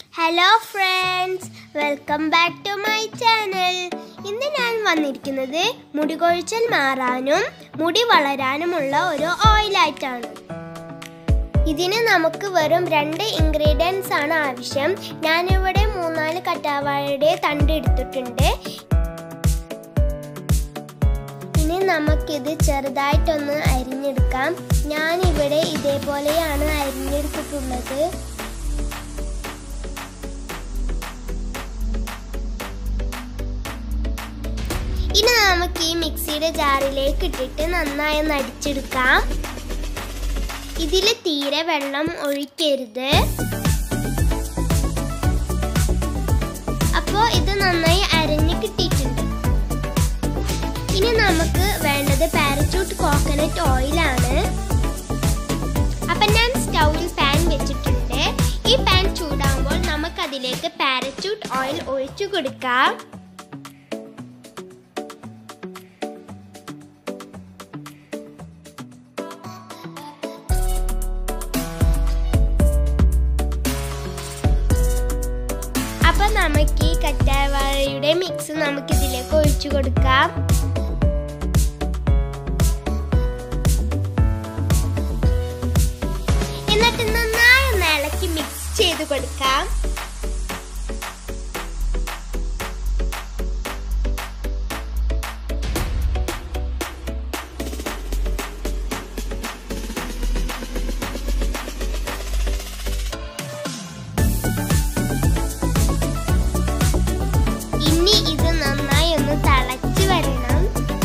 hello friends welcome back to my channel ഇന്ന് ഞാൻ വന്നിരിക്കുന്നത് മുടി കൊഴിച്ചൽ മാറാനും മുടി വളരാനുമുള്ള ഒരു ഓയിലായിട്ടാണ് ഇതിന് നമുക്ക് വെറും രണ്ട് ഇൻഗ്രീഡിയൻസ് ആണ് ആവശ്യം ഞാനിവിടെ മൂന്നാല് കറ്റാവാഴയുടെ തണ്ട് എടുത്തിട്ടുണ്ട് ഇനി നമുക്കിത് ചെറുതായിട്ടൊന്ന് അരിഞ്ഞെടുക്കാം ഞാനിവിടെ ഇതേപോലെയാണ് അരിഞ്ഞെടുത്തിട്ടുള്ളത് ഇനി നമുക്ക് ഈ മിക്സിയുടെ ജാറിലേക്ക് ഇട്ടിട്ട് നന്നായി ഒന്ന് അടിച്ചെടുക്കാം ഇതിൽ തീരെ വെള്ളം ഒഴിക്കരുത് അപ്പോൾ ഇത് നന്നായി അരഞ്ഞു കിട്ടിയിട്ടുണ്ട് ഇനി നമുക്ക് വേണ്ടത് പാരച്യൂട്ട് കോക്കനട്ട് ഓയിലാണ് അപ്പൊ ഞാൻ സ്റ്റൗവിൽ പാൻ വെച്ചിട്ടുണ്ട് ഈ പാൻ ചൂടാകുമ്പോൾ നമുക്ക് അതിലേക്ക് പാരച്യൂട്ട് ഓയിൽ ഒഴിച്ചു കൊടുക്കാം അപ്പൊ നമുക്ക് ഈ കറ്റാവാഴയുടെ മിക്സ് നമുക്ക് ഇതിലേക്ക് ഒഴിച്ചു കൊടുക്കാം എന്നിട്ട് നന്നായി ഒന്ന് ഇളക്കി മിക്സ് ചെയ്ത് കൊടുക്കാം ഇനി ഇത് നന്നായി ഒന്ന് തിളച്ച് വരണം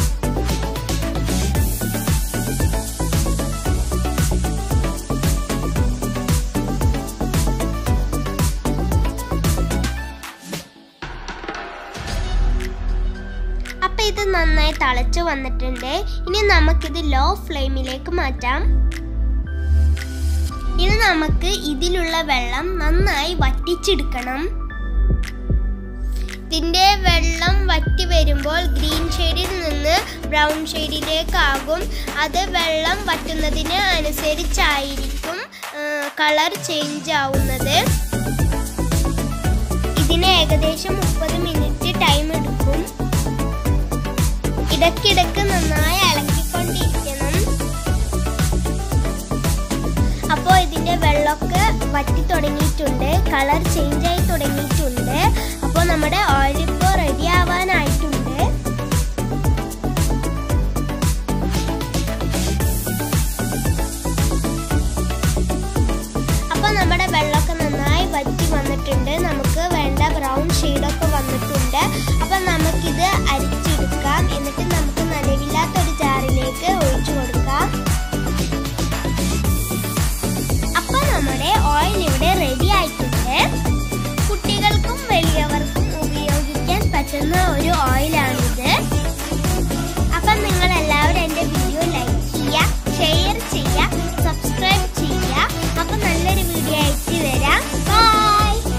അപ്പൊ ഇത് നന്നായി തിളച്ചു വന്നിട്ടുണ്ട് ഇനി നമുക്കിത് ലോ ഫ്ലെയിമിലേക്ക് മാറ്റാം ഇനി നമുക്ക് ഇതിലുള്ള വെള്ളം നന്നായി വറ്റിച്ചെടുക്കണം ഇതിന്റെ വെള്ളം വറ്റി വരുമ്പോൾ ഗ്രീൻ ഷെയ്ഡിൽ നിന്ന് ബ്രൗൺ ഷെയ്ഡിലേക്കാകും അത് വെള്ളം വറ്റുന്നതിന് അനുസരിച്ചായിരിക്കും കളർ ചേഞ്ച് ആവുന്നത് ഇതിന് ഏകദേശം മുപ്പത് മിനിറ്റ് ടൈം എടുക്കും ഇടയ്ക്കിടയ്ക്ക് നന്നായി ഇളക്കിക്കൊണ്ടിരിക്കണം അപ്പോൾ ഇതിന്റെ വെള്ളമൊക്കെ വറ്റി തുടങ്ങിയിട്ടുണ്ട് കളർ ചേഞ്ച് ആയി തുടങ്ങിയിട്ടുണ്ട് അപ്പോൾ നമ്മുടെ ഓയിൽ ഇപ്പോൾ റെഡി ആവാനായി